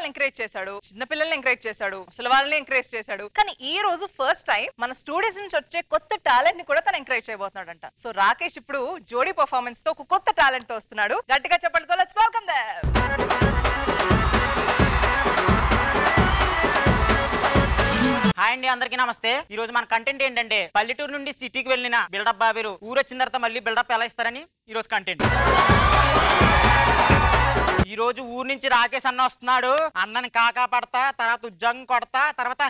వాళ్ళని ఎంకరేజ్ చేశాడు చిన్న పిల్లల్ని ఎంకరేజ్ చేశాడు అసలు వాళ్ళని ఎంకరేజ్ చేశాడు కానీ ఈ రోజు ఫస్ట్ టైం మన స్టూడెంట్స్ నుంచి వచ్చే కొత్త టాలెంట్ ని కూడా తను ఎంకరేజ్ చేయబోతున్నాడంట సో రాకేష్ ఇప్పుడు జోడీ పర్ఫార్మెన్స్ తో ఒక కొత్త టాలెంట్ తో వస్తున్నాడు గట్టిగా చెప్పడంతో లెట్స్ వెల్కమ్ దెమ్ హాయ్ అండి అందరికీ నమస్తే ఈ రోజు మన కంటెంట్ ఏంటంటే పల్లెటూరు నుండి సిటీకి వెళ్ళిన బిల్డప్ బాబీరు ఊరు వచ్చిన తర్వాత మళ్ళీ బిల్డప్ ఎలా ఇస్తారని ఈ రోజు కంటెంట్ ఈ రోజు ఊరు నుంచి రాకేష్ అన్న వస్తున్నాడు అన్నని కాకా పడతా తర్వాత ఉద్యోగం కొడతా తర్వాత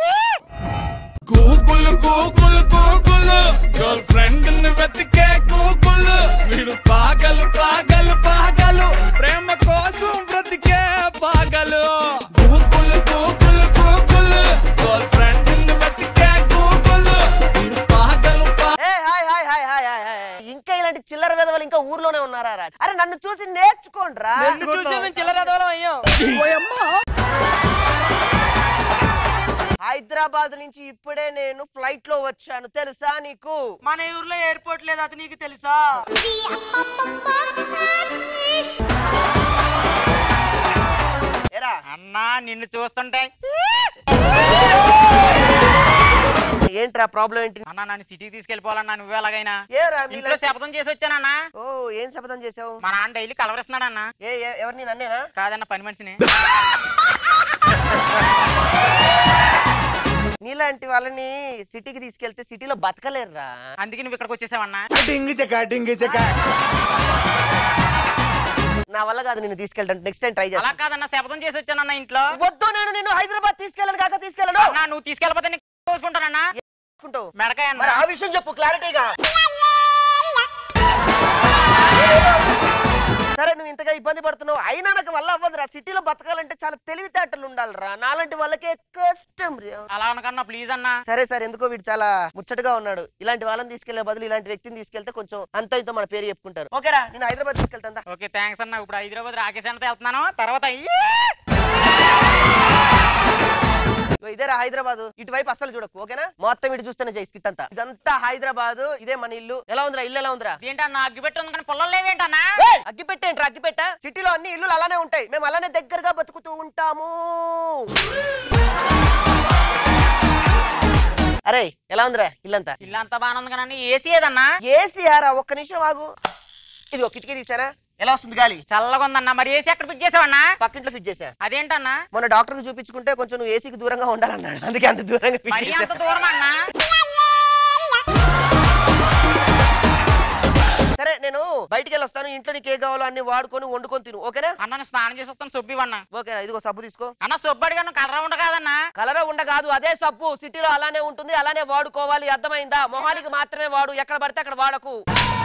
Google Google Google girlfriend ని వెతికే గూగుల్ వీడు పాగలు పాగలు పాగలు ప్రేమ కోసం బ్రతికే పాగలు Google Google Google girlfriend ని వెతికే గూగుల్ వీడు పాగలు పా- ఏ hi hi hi hi hi hi ఇంకా ఇలాంటి చిల్లర విధవలు ఇంకా ఊర్లోనే ఉన్నారా రా అరే నన్ను చూసి నేర్చుకోండిరా హైదరాబాద్ నుంచి ఇప్పుడే నేను ఫ్లైట్ లో వచ్చాను తెలుసా నీకు మన ఊర్లో ఎయిర్పోర్ట్ లేదు అది నీకు తెలుసా ఎరా అన్నా నిన్ను చూస్తుంటే ఏంట్రా ప్రాబ్లం ఏంటి అన్న నన్ను సిటీకి తీసుకెళ్ళిపోవాలన్నా నువ్వే ఎలాగైనా ఏరా ఇంట్లో శపథం చేసి వచ్చానన్నా ఓ ఏం శపథం చేసావు మా నాన్న డైలీ కలవరిస్తున్నాడన్నా ఏ ఏ- ఎవరిని నన్నేనా కాదన్న పని మనిషిని నీలాంటి వాళ్ళని సిటీకి తీసుకెళ్తే సిటీలో బతకలేరురా అందుకే నువ్వు ఇక్కడికి వచ్చేసావన్నా డింగి చెక డింగి చెక నా వల్ల కాదు నేను తీసుకెళ్ళడం నెక్స్ట్ టైం ట్రై అలా చేస్తా కాదన్న శపథం చేసి వచ్చానన్న ఇంట్లో వద్దు నేను నిన్ను హైదరాబాద్ తీసుకెళ్ళను కాక తీసుకెళ్ళను అన్నా నువ్వు తీసుకెళ్ళిపోతే నీకు కోసుకుంటానన్నా అనుకుంటావు. మెడకాయ మరి అన్న ఆ విషయం చెప్పు క్లారిటీగా సరే నువ్వు ఇంతగా ఇబ్బంది పడుతున్నావు అయినా నాకు వల్ల అవ్వదురా సిటీలో బతకాలంటే చాలా తెలివితేటలు ఉండాలిరా నాలాంటి వాళ్ళకే కష్టం రా అలా అనకన్నా ప్లీజ్ అన్నా సరే సరే ఎందుకో వీడు చాలా ముచ్చటగా ఉన్నాడు ఇలాంటి వాళ్ళని తీసుకెళ్లే బదులు ఇలాంటి వ్యక్తిని తీసుకెళ్తే కొంచెం అంత ఇంత మన పేరు చెప్పుకుంటారు ఓకేరా నేను హైదరాబాద్ తీసుకెళ్తాను ఓకే థ్యాంక్స్ అన్న ఇప్పుడు హైదరాబాద్ రాకేష్ అన్నతో వెళ్తున్నాను తర్వాత ఇగో ఇదేరా హైదరాబాద్ ఇటువైపు అస్సలు చూడకు ఓకేనా మొత్తం ఇటు చూస్తేనే చేయి స్కిట్ అంతా ఇదంతా హైదరాబాద్ ఇదే మన ఇల్లు ఎలా ఉందిరా ఇల్లు ఎలా ఉందిరా ఏంటన్నా అగ్గి పెట్టి ఉంది కానీ పొలం లేవేంటన్నా అగ్గి పెట్టేంట్రా అగ్గి పెట్ట సిటీలో అన్ని ఇల్లు అలానే ఉంటాయి మేము అలానే దగ్గరగా బతుకుతూ ఉంటాము అరే ఎలా ఉందిరా ఇల్లంతా ఇల్లు అంతా బాగానే ఉంది కానీ ఏసీ ఏదన్నా ఏసీ ఆరా ఒక్క నిమిషం ఆగు ఇది ఒక కిటికీ తీసారా ఎలా వస్తుంది గాలి చల్లగా ఉందన్నా మరి ఏసీ ఎక్కడ ఫిట్ చేసావన్నా పక్కింట్లో ఫిట్ చేసా అదేంటన్నా మొన్న డాక్టర్ కి చూపించుకుంటే కొంచెం నువ్వు ఏసీకి దూరంగా ఉండాలన్నాడు అందుకే అంత దూరంగా fit మరి చేశా. అంత దూరం అన్నా సరే నేను బయటికి వెళ్ళి వస్తాను ఇంట్లో నీకు ఏ కావాలో అన్ని వాడుకొని వండుకొని తిను ఓకేనా అన్న స్నానం చేసి వస్తాను సొబ్బు ఇవ్వన్నా ఓకేనా ఇదిగో సబ్బు తీసుకో అన్న సొబ్బు అడిగాను కర్ర ఉండ కాదన్నా కలరా ఉండ కాదు అదే సబ్బు సిటీలో అలానే ఉంటుంది అలానే వాడుకోవాలి అర్థమైందా మొహానికి మాత్రమే వాడు ఎక్కడ పడితే అక్కడ వాడకు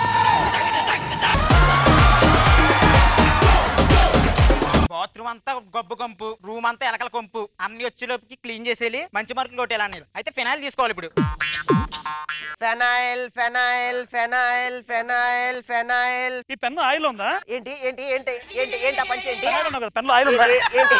బాత్రూమ్ అంతా గబ్బు కంపు రూమ్ అంతా ఎలకల కొంపు అన్ని వచ్చేలోపుకి క్లీన్ చేసేయాలి మంచి మార్కులు కొట్టేయాలి అయితే ఫినాయిల్ తీసుకోవాలి ఇప్పుడు phenyl phenyl phenyl phenyl phenyl ఈ పెన్ను ఆయిల్ ఉందా ఏంటి ఏంటి ఏంటి ఏంటి ఏంటి ఆ పంచి ఏంటి ఆయిల్ ఉన్నావు కదా పెన్లో ఆయిల్ ఉందా ఏ- ఏంటి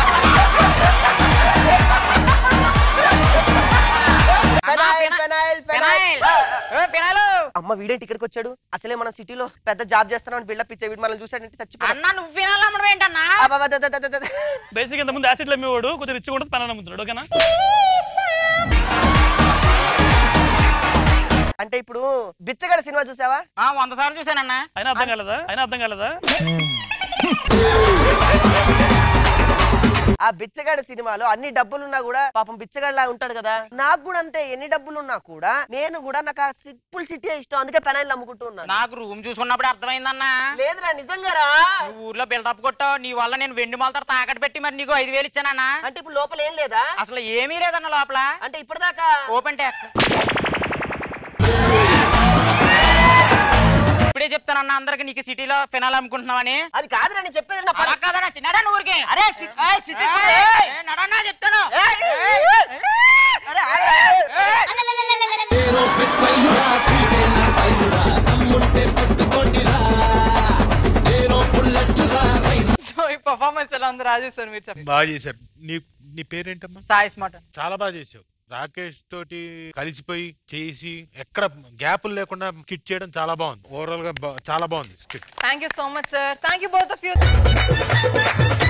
అన్నా, ఫెనాయిల్ ఫినా- ఫెనాయిల్ ఫినాయిల్ ఫెనాయిల్ ఏ, ఫినాయిల్ అమ్మ వీడేంటి ఇక్కడికి వచ్చాడు అసలే మన సిటీలో పెద్ద జాబ్ చేస్తున్నాడు బిల్డప్ ఇచ్చే వీడు మనం చూసాడంటే చచ్చిపోయాడు అన్న నువ్వు ఫినాయిల్ అమ్మడం ఏంటన్నా అబ్బబ్బ, ద, ద, ద, ద, ద. బేసిక్ ఇంత ముందు యాసిడ్ అమ్మేవాడు కొంచెం రిచ్ ఉంటుంది పెన్ అమ్ముతున్నాడు ఓకేనా అంటే ఇప్పుడు బిచ్చగడ సినిమా చూసావా ఆ, వంద సార్లు చూసానన్నా అయినా అర్థం కాలేదా అయినా అర్థం కాలేదా ఆ బిచ్చగాడి సినిమాలో అన్ని డబ్బులున్నా కూడా పాపం బిచ్చగాడిలా ఉంటాడు కదా నాకు కూడా అంతే ఎన్ని డబ్బులున్నా కూడా నేను కూడా నాకు ఆ సింపుల్ సిటీ ఇష్టం అందుకే పెనాయిల్ అమ్ముకుంటూ ఉన్నాను నాకు రూమ్ చూసుకున్నప్పుడు అర్థమైందన్నా లేదురా నిజంగారా నువ్వు ఊర్లో బిల్డప్ కొట్టావు నీ వల్ల నేను వెండి మాలతో తాకట్టు పెట్టి మరి నీకు ఐదు వేలు ఇచ్చానన్నా అంటే ఇప్పుడు లోపల ఏం లేదా అసలు ఏమీ లేదన్న లోపల అంటే ఇప్పటిదాకా ఓపెన్ ట్యాక్ ఇప్పుడే చెప్తానన్న అందరికి నీకు సిటీలో ఫినాల్ అమ్ముకుంటున్నావని అది కాదురా నేను చెప్పేది నా అలా పని. కాదన్నా చిన్నడా ఊరికి అరే సిట్- ఏయ్, సిటీ కూడా, ఏయ్, ఏయ్. ఏయ్, నడన్నా చెప్తాను ఏయ్, ఏయ్, ఏయ్. అరే, ఆగురా, ఏయ్. సో ఈ పర్ఫార్మెన్స్ ఎలా ఉంది రాజేష్ సార్ మీరు చెప్పండి బాగా చేశారు నీ నీ పేరేంటమ్మా సాయి స్మార్ట్ చాలా బాగా చేసావు రాకేష్ తోటి కలిసిపోయి చేసి ఎక్కడ గ్యాపులు లేకుండా స్కిట్ చేయడం చాలా బాగుంది ఓవరాల్ గా బా- చాలా బాగుంది skit thank you so much sir thank you both of you